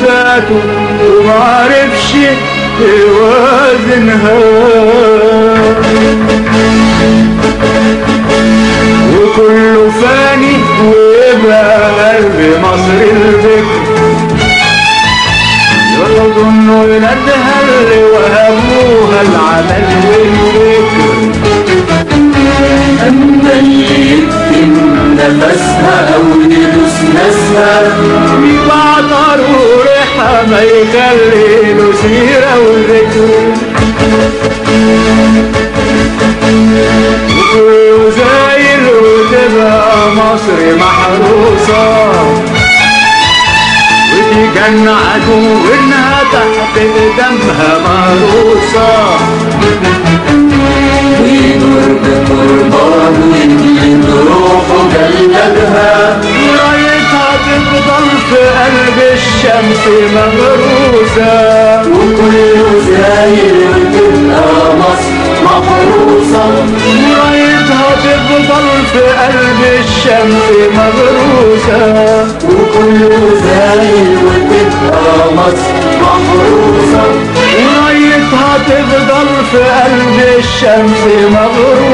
ذاته ومعرفش يوازنها وكله فاني ويبقى قلب مصر البكر يظن ولادها اللي وهبوها العمل والفكر أما اللي يكتم نفسها أو يدوس ناسها بعطروا ريحة ما يخلي له سيرة وذكر وكله زاير وتبقى مصر محروسة ودي كان عدو انها تحت دمها مهروسة ويدور بقربان ويجلد روحه جلدها رايتها تفضل في قلب الشمس مغروسة وكله زاير وتبقى مصر محروسة رايتها تفضل في قلب الشمس مغروسة وكله زاير وتبقى مصر محروسة رايتها تفضل في قلب الشمس مغروسة